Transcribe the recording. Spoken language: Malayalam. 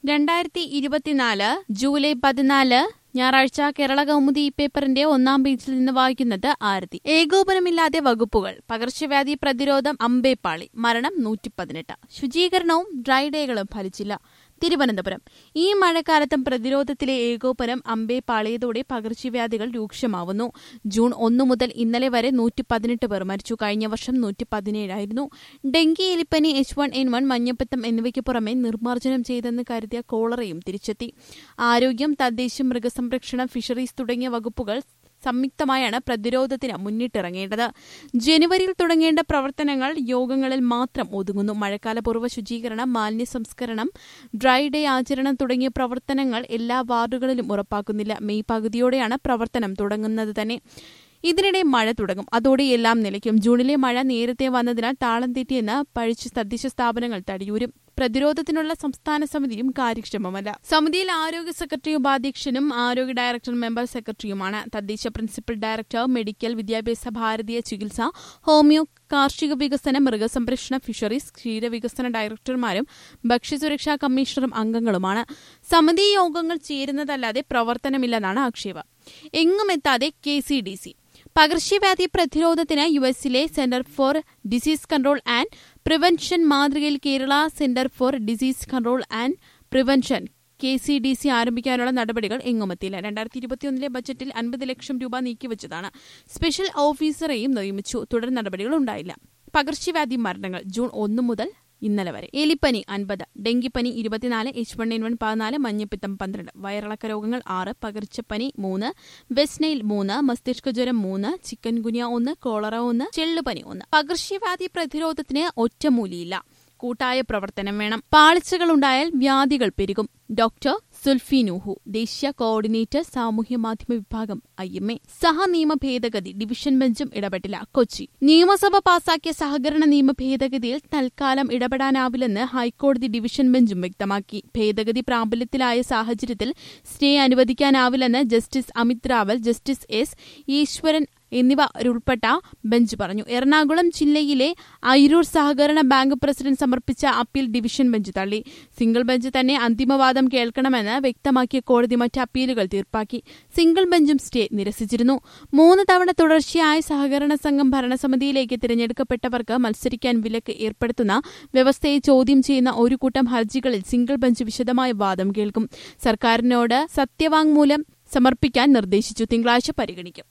രണ്ടായിരത്തി ഇരുപത്തിനാല് ജൂലൈ പതിനാല് ഞായറാഴ്ച കേരള കൗമുദി പേപ്പറിന്റെ ഒന്നാം പേജിൽ നിന്ന് വായിക്കുന്നത് ആരതി ഏകോപനമില്ലാതെ വകുപ്പുകൾ പകർച്ചവ്യാധി പ്രതിരോധം അമ്പേപ്പാളി മരണം നൂറ്റി പതിനെട്ട് ശുചീകരണവും ഡ്രൈ ഡേകളും ഫലിച്ചില്ല തിരുവനന്തപുരം ഈ മഴക്കാലത്തും പ്രതിരോധത്തിലെ ഏകോപനം അമ്പേ പാളിയതോടെ പകർച്ചവ്യാധികൾ രൂക്ഷമാവുന്നു ജൂൺ ഒന്നു മുതൽ ഇന്നലെ വരെ നൂറ്റി പതിനെട്ട് പേർ മരിച്ചു കഴിഞ്ഞ വർഷം നൂറ്റി പതിനേഴായിരുന്നു ഡെങ്കി എലിപ്പനി എച്ച് വൺ എൻ വൺ മഞ്ഞപ്പിത്തം എന്നിവയ്ക്ക് പുറമെ നിർമ്മാർജ്ജനം ചെയ്തെന്ന് കരുതിയ കോളറയും തിരിച്ചെത്തി ആരോഗ്യം തദ്ദേശ മൃഗസംരക്ഷണം ഫിഷറീസ് തുടങ്ങിയ വകുപ്പുകൾ സംയുക്തമായാണ് പ്രതിരോധത്തിന് മുന്നിട്ടിറങ്ങേണ്ടത് ജനുവരിയിൽ തുടങ്ങേണ്ട പ്രവർത്തനങ്ങൾ യോഗങ്ങളിൽ മാത്രം ഒതുങ്ങുന്നു മഴക്കാല പൂർവ്വ ശുചീകരണം മാലിന്യ സംസ്കരണം ഡ്രൈ ഡേ ആചരണം തുടങ്ങിയ പ്രവർത്തനങ്ങൾ എല്ലാ വാർഡുകളിലും ഉറപ്പാക്കുന്നില്ല മെയ് പകുതിയോടെയാണ് പ്രവർത്തനം തുടങ്ങുന്നത് തന്നെ ഇതിനിടെ മഴ തുടങ്ങും അതോടെ എല്ലാം നിലയ്ക്കും ജൂണിലെ മഴ നേരത്തെ വന്നതിനാൽ താളം തെറ്റിയെന്ന് പഴിച്ച് തദ്ദേശ സ്ഥാപനങ്ങൾ തടിയൂരും പ്രതിരോധത്തിനുള്ള സംസ്ഥാന സമിതിയും കാര്യക്ഷമമല്ല സമിതിയിൽ ആരോഗ്യ സെക്രട്ടറി ഉപാധ്യക്ഷനും ആരോഗ്യ ഡയറക്ടർ മെമ്പർ സെക്രട്ടറിയുമാണ് തദ്ദേശ പ്രിൻസിപ്പൽ ഡയറക്ടർ മെഡിക്കൽ വിദ്യാഭ്യാസ ഭാരതീയ ചികിത്സ ഹോമിയോ കാർഷിക വികസന മൃഗസംരക്ഷണ ഫിഷറീസ് ക്ഷീരവികസന ഡയറക്ടർമാരും ഭക്ഷ്യസുരക്ഷാ കമ്മീഷണറും അംഗങ്ങളുമാണ് സമിതി യോഗങ്ങൾ ചേരുന്നതല്ലാതെ പ്രവർത്തനമില്ലെന്നാണ് ആക്ഷേപം എങ്ങുമെത്താതെ കെ സി ഡി സി പകർച്ചവ്യാധി പ്രതിരോധത്തിന് യു എസിലെ centre for disease control and prevention മാതൃകയിൽ Kerala centre for disease control and prevention K C D C ആരംഭിക്കാനുള്ള നടപടികൾ എങ്ങുമെത്തിയില്ല രണ്ടായിരത്തി ഇരുപത്തിയൊന്നിലെ ബജറ്റിൽ അൻപത് ലക്ഷം രൂപ നീക്കിവച്ചതാണ് സ്പെഷ്യൽ ഓഫീസറെയും നിയമിച്ചു തുടർ നടപടികൾ ഉണ്ടായില്ല പകർച്ചവ്യാധി മരണങ്ങൾ ജൂൺ ഒന്ന് മുതൽ ഇന്നലെ വരെ എലിപ്പനി അൻപത് ഡെങ്കിപ്പനി ഇരുപത്തിനാല് എച്ച് വൺ എൻ വൺ പതിനാല് മഞ്ഞപ്പിത്തം പന്ത്രണ്ട് വയറിളക്ക രോഗങ്ങൾ ആറ് പകർച്ചപ്പനി മൂന്ന് വെസ്നൈൽ മൂന്ന് മസ്തിഷ്ക ജ്വരം മൂന്ന് ചിക്കൻ ഗുനിയ ഒന്ന് കോളറ ഒന്ന് ചെള്ളുപനി ഒന്ന് പകർച്ചവ്യാധി പ്രതിരോധത്തിന് ഒറ്റമൂലിയില്ല കൂട്ടായ പ്രവർത്തനം വേണം പാളിച്ചകളുണ്ടായാൽ വ്യാധികൾ പെരുകും ഡോക്ടർ സുൽഫി നൂഹു ദേശീയ കോർഡിനേറ്റർ സാമൂഹ്യ മാധ്യമ വിഭാഗം ഐ എം എ സഹനിയമ ഭേദഗതി ഡിവിഷൻ ബെഞ്ചും ഇടപെട്ടില്ല കൊച്ചി നിയമസഭ പാസാക്കിയ സഹകരണ നിയമ ഭേദഗതിയിൽ തൽക്കാലം ഇടപെടാനാവില്ലെന്ന് ഹൈക്കോടതി ഡിവിഷൻ ബെഞ്ചും വ്യക്തമാക്കി ഭേദഗതി പ്രാബല്യത്തിലായ സാഹചര്യത്തിൽ സ്റ്റേ അനുവദിക്കാനാവില്ലെന്ന് justice Amit Rawal justice S Eswaran എന്നിവരുൾപ്പെട്ട ബെഞ്ച് പറഞ്ഞു എറണാകുളം ജില്ലയിലെ അയിരൂർ സഹകരണ ബാങ്ക് പ്രസിഡന്റ് സമർപ്പിച്ച അപ്പീൽ ഡിവിഷൻ ബെഞ്ച് തള്ളി സിംഗിൾ ബെഞ്ച് തന്നെ അന്തിമവാദം കേൾക്കണമെന്ന് വ്യക്തമാക്കിയ കോടതി മറ്റ് അപ്പീലുകൾ തീർപ്പാക്കി സിംഗിൾ ബെഞ്ചും സ്റ്റേ നിരസിച്ചിരുന്നു മൂന്ന് തവണ തുടർച്ചയായി സഹകരണ സംഘം ഭരണസമിതിയിലേക്ക് തിരഞ്ഞെടുക്കപ്പെട്ടവർക്ക് മത്സരിക്കാൻ വിലക്ക് ഏർപ്പെടുത്തുന്ന വ്യവസ്ഥയെ ചോദ്യം ചെയ്യുന്ന ഒരു കൂട്ടം ഹർജികളിൽ സിംഗിൾ ബെഞ്ച് വിശദമായ വാദം കേൾക്കും സർക്കാരിനോട് സത്യവാങ്മൂലം സമർപ്പിക്കാൻ നിർദ്ദേശിച്ചു തിങ്കളാഴ്ച പരിഗണിക്കും